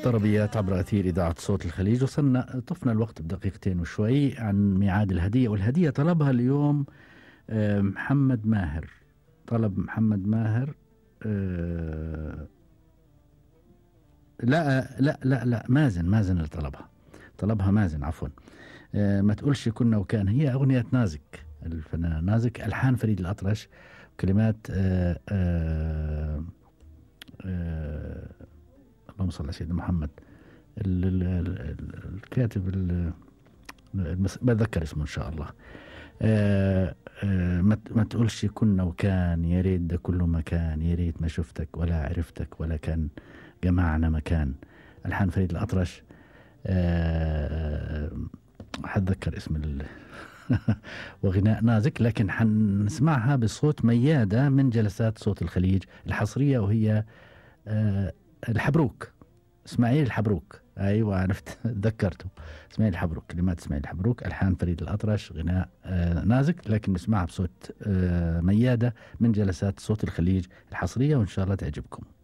طربيات عبر أثير إذاعة صوت الخليج وصلنا طفنا الوقت بدقيقتين وشوي عن ميعاد الهدية والهدية طلبها اليوم آه، محمد ماهر طلب محمد ماهر آه، لا لا لا لا مازن مازن اللي طلبها طلبها مازن عفوا آه، ما تقولش كنا وكان هي أغنية نازك الفنان نازك ألحان فريد الأطرش كلمات آه، آه، آه، اللهم صل على سيدنا محمد ال- ال- ال- الكاتب ال- المس- بتذكر اسمه ان شاء الله آه، آه، ما ت- ما تقولش كنا وكان يا ريت ده كله مكان يا ريت ما شفتك ولا عرفتك ولا كان جمعنا مكان الحان فريد الاطرش آه، حتذكر اسم ال... وغناء نازك لكن حنسمعها بصوت ميادة من جلسات صوت الخليج الحصرية وهي آه، الحبروك اسماعيل الحبروك ايوه عرفت تذكرته اسماعيل الحبروك كلمات اسماعيل الحبروك الحان فريد الاطرش غناء آه، نازك لكن نسمعها بصوت آه، مياده من جلسات صوت الخليج الحصريه وان شاء الله تعجبكم